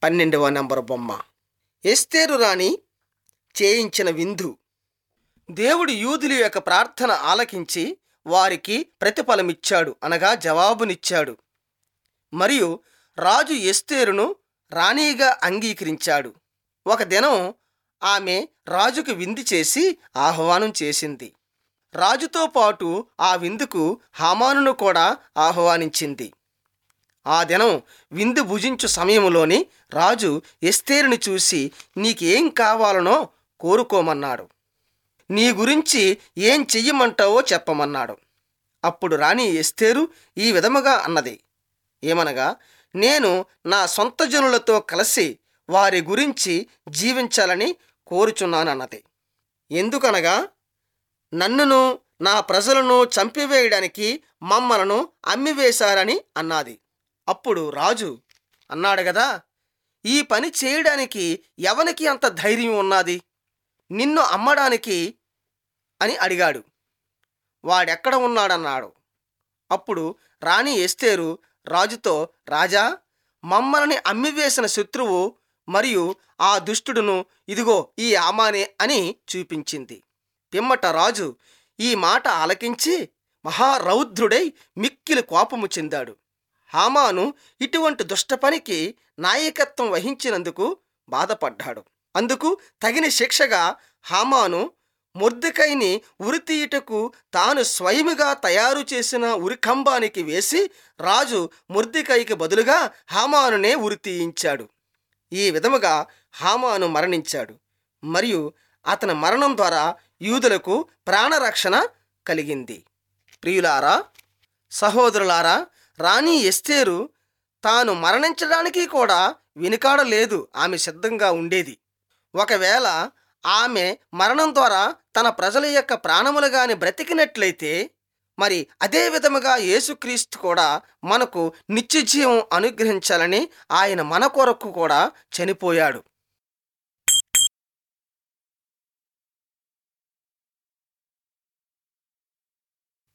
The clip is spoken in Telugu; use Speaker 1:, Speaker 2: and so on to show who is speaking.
Speaker 1: పన్నెండవ నంబర్ బొమ్మ ఎస్తేరు రాణి చేయించిన విందు దేవుడు యూదుల యొక్క ప్రార్థన ఆలకించి వారికి ప్రతిఫలమిచ్చాడు అనగా జవాబునిచ్చాడు మరియు రాజు ఎస్తేరును రాణిగా అంగీకరించాడు ఒక దినం ఆమె రాజుకు విందు చేసి ఆహ్వానం చేసింది రాజుతో పాటు ఆ విందుకు హామానును కూడా ఆహ్వానించింది ఆ దినం విందు భుజించు సమయంలోని రాజు ఎస్తేరుని చూసి నీకేం కావాలనో కోరుకోమన్నాడు నీ గురించి ఏం చెయ్యమంటావో చెప్పమన్నాడు అప్పుడు రాణి ఎస్తేరు ఈ విధముగా అన్నది ఏమనగా నేను నా సొంత జనులతో కలిసి వారి గురించి జీవించాలని కోరుచున్నానన్నది ఎందుకనగా నన్నును నా ప్రజలను చంపివేయడానికి మమ్మలను అమ్మివేశారని అన్నది అప్పుడు రాజు అన్నాడు కదా ఈ పని చేయడానికి ఎవనికి అంత ధైర్యం ఉన్నది నిన్ను అమ్మడానికి అని అడిగాడు వాడెక్కడ ఉన్నాడన్నాడు అప్పుడు రాణి ఎస్తేరు రాజుతో రాజా మమ్మల్ని అమ్మివేసిన శత్రువు మరియు ఆ దుష్టుడును ఇదిగో ఈ ఆమానే అని చూపించింది పిమ్మట రాజు ఈ మాట ఆలకించి మహారౌద్రుడై మిక్కిలి కోపము చెందాడు హామాను ఇటువంటి దుష్ట పనికి నాయకత్వం వహించినందుకు బాధపడ్డాడు అందుకు తగిన శిక్షగా హామాను మొర్దెకైని ఉరితీయుటకు తాను స్వయముగా తయారు చేసిన ఉరికంబానికి వేసి రాజు మొర్దెకైకి బదులుగా హామానునే ఉరితీయించాడు ఈ విధముగా హామాను మరణించాడు మరియు అతని మరణం ద్వారా యూదులకు ప్రాణరక్షణ కలిగింది ప్రియులారా సహోదరులారా రాణి ఎస్తేరు తాను మరణించడానికి కూడా వెనుకాడలేదు ఆమె సిద్ధంగా ఉండేది ఒకవేళ ఆమె మరణం ద్వారా తన ప్రజల యొక్క ప్రాణములు గాని బ్రతికినట్లయితే మరి అదే విధముగా యేసుక్రీస్తు కూడా మనకు నిత్యజీవం అనుగ్రహించాలని ఆయన మన కొరకు కూడా చనిపోయాడు